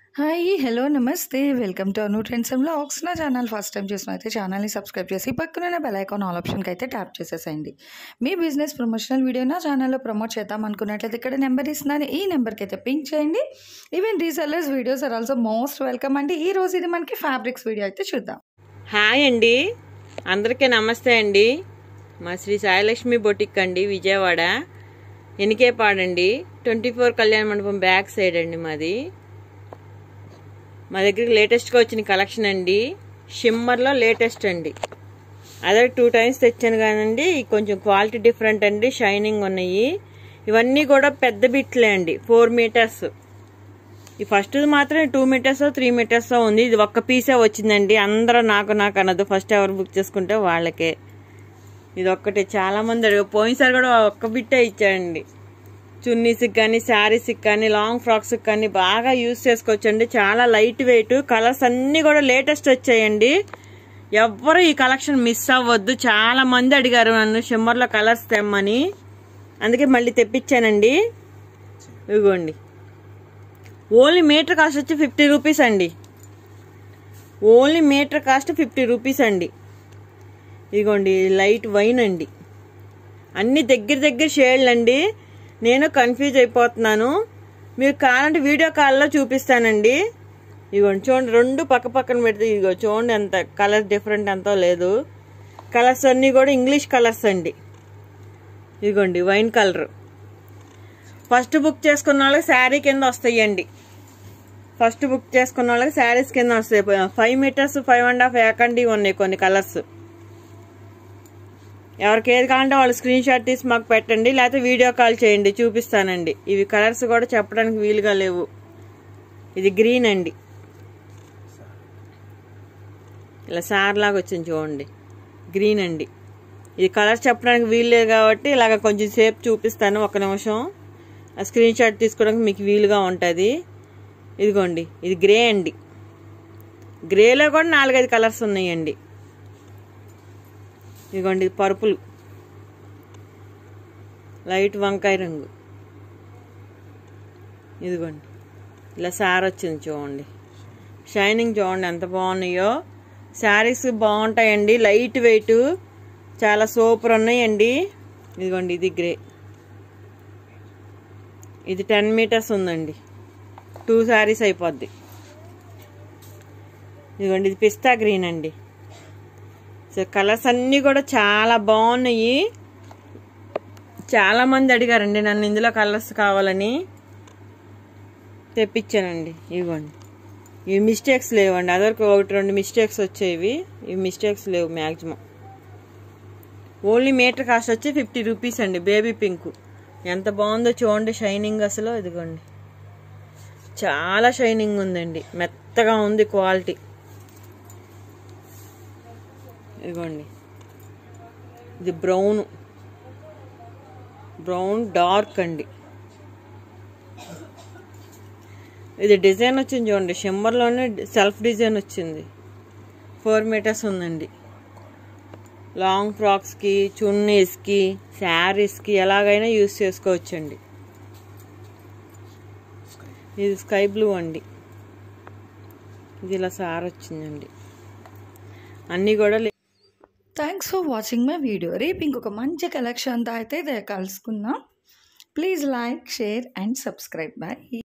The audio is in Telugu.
హాయ్ హలో నమస్తే welcome to Anu trends and vlogs నా ఛానల్ ఫస్ట్ టైం చూసిన అయితే ఛానల్ని సబ్స్క్రైబ్ చేసి పక్కన బెల్ ఐకాన్ ఆల్ ఆప్షన్కి అయితే ట్యాప్ చేసేసేయండి మీ బిజినెస్ ప్రమోషనల్ వీడియో నా ఛానల్లో ప్రమోట్ చేద్దాం అనుకున్నట్లయితే ఇక్కడ నెంబర్ ఇస్తున్నాను ఈ నెంబర్కి అయితే పింక్ చేయండి even resellers videos are also most welcome అండి ఈ రోజు ఇది మనకి ఫ్యాబ్రిక్స్ వీడియో అయితే చూద్దాం హాయ్ అండి అందరికీ నమస్తే అండి మా శ్రీ సాయిలక్ష్మి బొటిక్ అండి విజయవాడ ఎనికేపాడండి ట్వంటీ ఫోర్ కళ్యాణ మండపం బ్యాక్ సైడ్ అండి మాది మా దగ్గరికి లేటెస్ట్గా వచ్చిన కలెక్షన్ అండి షిమ్మర్లో లేటెస్ట్ అండి అదే టూ టైమ్స్ తెచ్చాను కానండి కొంచెం క్వాలిటీ డిఫరెంట్ అండి షైనింగ్ ఉన్నాయి ఇవన్నీ కూడా పెద్ద బిట్లే అండి ఫోర్ మీటర్స్ ఈ ఫస్ట్ మాత్రం టూ మీటర్స్ త్రీ మీటర్స్ ఉంది ఇది ఒక్క పీసే వచ్చిందండి అందరూ నాకు నాకు అన్నది ఫస్ట్ ఎవరు బుక్ చేసుకుంటే వాళ్ళకే ఇది ఒక్కటే చాలా మంది అడిగారు పోయినసారి కూడా ఒక్క బిట్టే ఇచ్చాడండి చున్నీస్కి కానీ శారీస్కి కానీ లాంగ్ ఫ్రాక్స్కి కానీ బాగా యూస్ చేసుకోవచ్చండి చాలా లైట్ వెయిట్ కలర్స్ అన్నీ కూడా లేటెస్ట్ వచ్చాయండి ఎవ్వరు ఈ కలెక్షన్ మిస్ అవ్వద్దు చాలా మంది అడిగారు నన్ను షిమ్మర్లో కలర్స్ తెమ్మని అందుకే మళ్ళీ తెప్పించానండి ఇదిగోండి ఓన్లీ మీటర్ కాస్ట్ వచ్చి ఫిఫ్టీ రూపీస్ అండి only metre cost fifty rupees అండి ఇదిగోండి లైట్ వైన్ అండి అన్ని దగ్గర దగ్గర షేడ్లు అండి నేను కన్ఫ్యూజ్ అయిపోతున్నాను మీరు కావాలంటే వీడియో కాల్లో చూపిస్తానండి ఇదిగోండి చూడండి రెండు పక్క పక్కన పెడితే ఇదిగో చూడండి ఎంత కలర్ డిఫరెంట్ ఎంతో లేదు కలర్స్ అన్నీ కూడా ఇంగ్లీష్ కలర్స్ అండి ఇదిగోండి వైన్ కలర్ ఫస్ట్ బుక్ చేసుకున్న వాళ్ళకి శారీ కింద వస్తాయండి ఫస్ట్ బుక్ చేసుకున్న వాళ్ళకి శారీస్ కింద వస్తాయి five metres five and half ఏకండి ఉన్నాయి కొన్ని కలర్స్ ఎవరికి ఏది కావాలంటే వాళ్ళు స్క్రీన్ షాట్ తీసి మాకు పెట్టండి లేకపోతే వీడియో కాల్ చేయండి చూపిస్తానండి ఇవి కలర్స్ కూడా చెప్పడానికి వీలుగా లేవు ఇది గ్రీన్ అండి ఇలా సార్ లాగా వచ్చింది చూడండి గ్రీన్ అండి ఇది కలర్ చెప్పడానికి వీలు లేదు కాబట్టి ఇలాగ కొంచెం సేపు చూపిస్తాను ఒక నిమిషం ఆ స్క్రీన్ షాట్ తీసుకోవడానికి మీకు వీలుగా ఉంటుంది ఇదిగోండి ఇది గ్రే అండి గ్రేలో కూడా నాలుగైదు కలర్స్ ఉన్నాయండి ఇదిగోండి ఇది పరుపులు లైట్ వంకాయ రంగు ఇదిగోండి ఇలా సార్ వచ్చింది చూడండి షైనింగ్ చూడండి ఎంత బాగున్నాయో శారీస్ బాగుంటాయండి లైట్ వెయిట్ చాలా సూపర్ ఉన్నాయండి ఇదిగోండి ఇది గ్రే ఇది టెన్ మీటర్స్ ఉందండి టూ శారీస్ అయిపోద్ది ఇదిగోండి ఇది పిస్తా గ్రీన్ అండి సో కలర్స్ అన్నీ కూడా చాలా బాగున్నాయి చాలామంది అడిగారండి నన్ను ఇందులో కలర్స్ కావాలని తెప్పించానండి ఇవ్వండి ఇవి మిస్టేక్స్ లేవండి అదొక ఒకటి రెండు మిస్టేక్స్ వచ్చేవి ఇవి మిస్టేక్స్ లేవు మ్యాక్సిమం ఓన్లీ మీటర్ కాస్ట్ వచ్చి ఫిఫ్టీ రూపీస్ అండి బేబీ పింక్ ఎంత బాగుందో చూడండి షైనింగ్ అసలు ఇదిగోండి చాలా షైనింగ్ ఉందండి మెత్తగా ఉంది క్వాలిటీ ఇదిగోండి ఇది బ్రౌన్ బ్రౌన్ డార్క్ అండి ఇది డిజైన్ వచ్చింది చూడండి షిమ్మర్లోనే సెల్ఫ్ డిజైన్ వచ్చింది ఫోర్ మీటర్స్ ఉందండి లాంగ్ ఫ్రాక్స్కి చున్నీస్కి శారీస్కి ఎలాగైనా యూస్ చేసుకోవచ్చండి ఇది స్కై బ్లూ అండి ఇది ఇలా సార్ వచ్చిందండి అన్నీ కూడా thanks for watching my video రేపు ఇంకొక మంచి కలెక్షన్తో అయితే కలుసుకుందాం please like share and subscribe bye